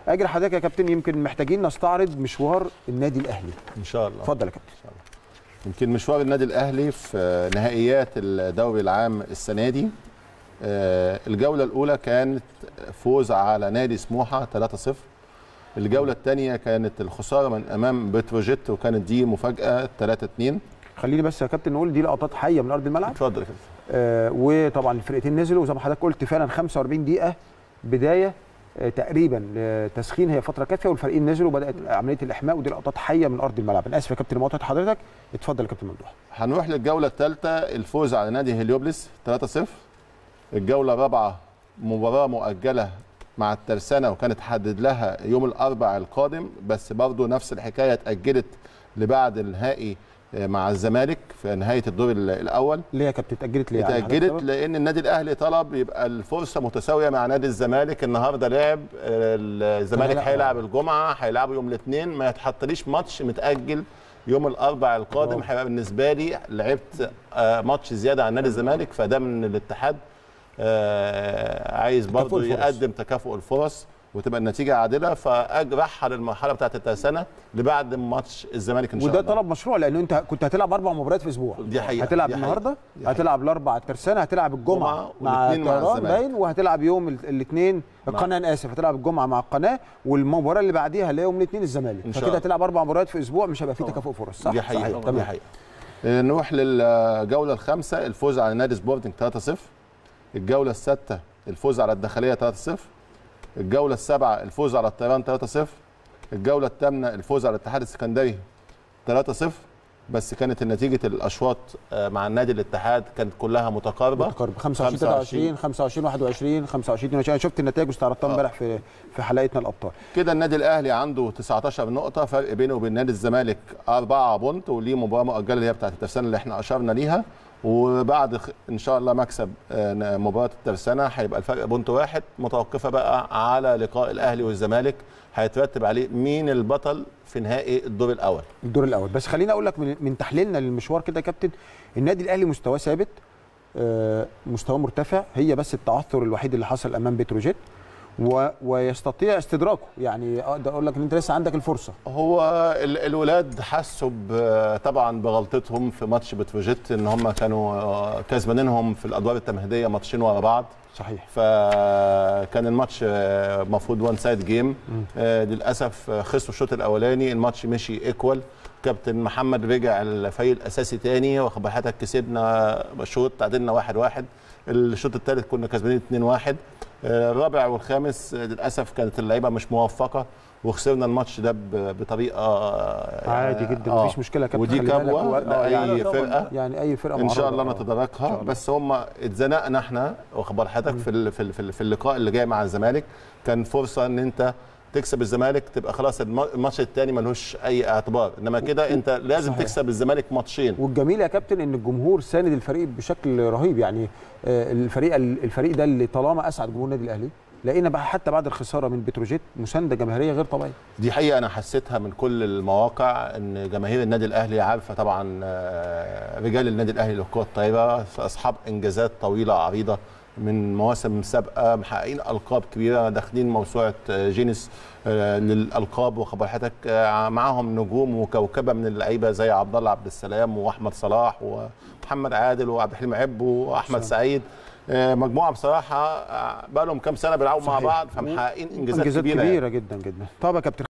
اجل حضرتك يا كابتن يمكن محتاجين نستعرض مشوار النادي الاهلي ان شاء الله اتفضل يا كابتن يمكن مشوار النادي الاهلي في نهائيات الدوري العام السنه دي آه، الجوله الاولى كانت فوز على نادي سموحه 3-0 الجوله الثانيه كانت الخساره من امام بتروجيت وكانت دي مفاجاه 3-2 خليني بس يا كابتن نقول دي لقطات حيه من ارض الملعب اتفضل يا كابتن آه وطبعا الفرقتين نزلوا وزي ما حضرتك قلت فعلا 45 دقيقه بدايه آه تقريبا لتسخين هي فتره كافيه والفريقين نزلوا وبدات عمليه الاحماء ودي لقطات حيه من ارض الملعب انا اسف يا كابتن مقاطعه حضرتك اتفضل يا كابتن ممدوح هنروح للجوله الثالثه الفوز على نادي هليوبلس 3-0 الجوله الرابعه مباراه مؤجله مع الترسانه وكانت تحدد لها يوم الاربع القادم بس برضه نفس الحكايه اتاجلت لبعد النهائي مع الزمالك في نهايه الدور الاول ليه يا كابتن اتاجلت ليه يعني حضرتك اتاجلت سبب؟ لان النادي الاهلي طلب يبقى الفرصه متساويه مع نادي الزمالك النهارده لعب الزمالك هيلعب. هيلعب الجمعه هيلعبوا يوم الاثنين ما يتحطليش ماتش متاجل يوم الاربع القادم برافو. هيبقى بالنسبه لي لعبت آه، ماتش زياده عن نادي الزمالك فده من الاتحاد آه، عايز برضه الفرص. يقدم تكافؤ الفرص وتبقى النتيجه عادله فاجرحها للمرحله بتاعت الترسانه لبعد ماتش الزمالك ان شاء وده الله طلب مشروع لان انت كنت هتلعب اربع مباريات في اسبوع دي حقيقة، هتلعب دي حقيقة، النهارده دي حقيقة. هتلعب الاربع الترسانه هتلعب الجمعه جمعة مع والاثنين مع الطيران الزمالك. باين وهتلعب يوم الاثنين القناه انا اسف هتلعب الجمعه مع القناه والمباراه اللي بعديها اللي هي يوم الاثنين الزمالك إن شاء فكده الله. هتلعب اربع مباريات في اسبوع مش هيبقى فيه تكافؤ فرص صح دي حقيقة صحيح. دي تمام حقيقة آه، نروح للجولة الخامسة الفوز على نادي سبورتنج 3-0 الجولة السادسة الفوز على الداخلية 3-0 الجولة السابعة الفوز على الطيران 3-0 الجولة الثامنة الفوز على الاتحاد السكندري 3-0 بس كانت نتيجة الأشواط آه، مع النادي الاتحاد كانت كلها متقاربة متقارب 25 23 25 21 25 22 انا شفت النتائج واستعرضتها آه. امبارح في في حلقتنا الابطال كده النادي الاهلي عنده 19 نقطه فرق بينه وبين نادي الزمالك 4 بونت وليه مباراه مؤجله اللي هي بتاعه الترسانه اللي احنا اشرنا ليها وبعد خ- ان شاء الله مكسب آه، ن- مباراه الترسانه هيبقى الفرق بونت واحد متوقفه بقى على لقاء الاهلي والزمالك هيترتب عليه مين البطل في نهائي الدور الاول الدور الاول بس خليني اقول لك من, من تحليلنا للمشوار كده يا كابتن النادي الاهلي مستواه ثابت آه، مستواه مرتفع هي بس التعثر الوحيد اللي حصل امام بتروجيت و... ويستطيع استدراكه يعني اقدر اقول لك ان انت لسه عندك الفرصه هو ال- الولاد حسوا ب- طبعا بغلطتهم في ماتش بتروجيت ان هم كانوا آه، كسبانينهم في الادوار التمهيديه ماتشين ورا بعض صحيح فكان الماتش آه، المفروض وان سايد جيم للاسف آه، خسروا الشوط الاولاني الماتش مشي ايكوال كابتن محمد رجع الفريق الاساسي تاني واخد بال حضرتك كسبنا شوط تعادلنا واحد واحد الشوط الثالث كنا كسبانين 2 1 الرابع والخامس آه، للاسف كانت اللعيبه مش موفقه وخسرنا الماتش ده ب- بطريقه آه، عادي جدا آه. مفيش مشكله يا كابتن ودي خلي بالك. كبوه هو- آه، لاي يعني- فرقه يعني اي فرقه ان شاء معرضة. الله آه. نتداركها إن شاء الله. بس هم اتزنقنا احنا واخد بال حضرتك في ال- في ال- في ال- في اللقاء اللي جاي مع الزمالك كان فرصه ان انت تكسب الزمالك تبقى خلاص الم- الماتش الثاني ملوش اي اعتبار انما كده انت لازم صحيح. تكسب الزمالك ماتشين والجميل يا كابتن ان الجمهور ساند الفريق بشكل رهيب يعني آه، الفريق الفريق ده اللي طالما اسعد جمهور النادي الاهلي لقينا بقى حتى بعد الخساره من بتروجيت مسانده جماهيريه غير طبيعيه دي حقيقه انا حسيتها من كل المواقع ان جماهير النادي الاهلي عارفه طبعا آه، رجال النادي الاهلي للكره الطايره اصحاب انجازات طويله عريضه من مواسم سابقه محققين القاب كبيره داخلين موسوعه آه، جينيس آه، للالقاب وخبر حضرتك آه، معاهم نجوم وكوكبه من اللعيبه زي عبد الله عبد السلام واحمد صلاح ومحمد عادل وعبد الحليم عبو واحمد سعيد آه، مجموعه بصراحه آه، بقى لهم كام سنه بيلعبوا مع صحيح. بعض فمحققين انجازات, انجازات كبيره كبيره, يعني. كبيرة جدا جدا طب يا كابتن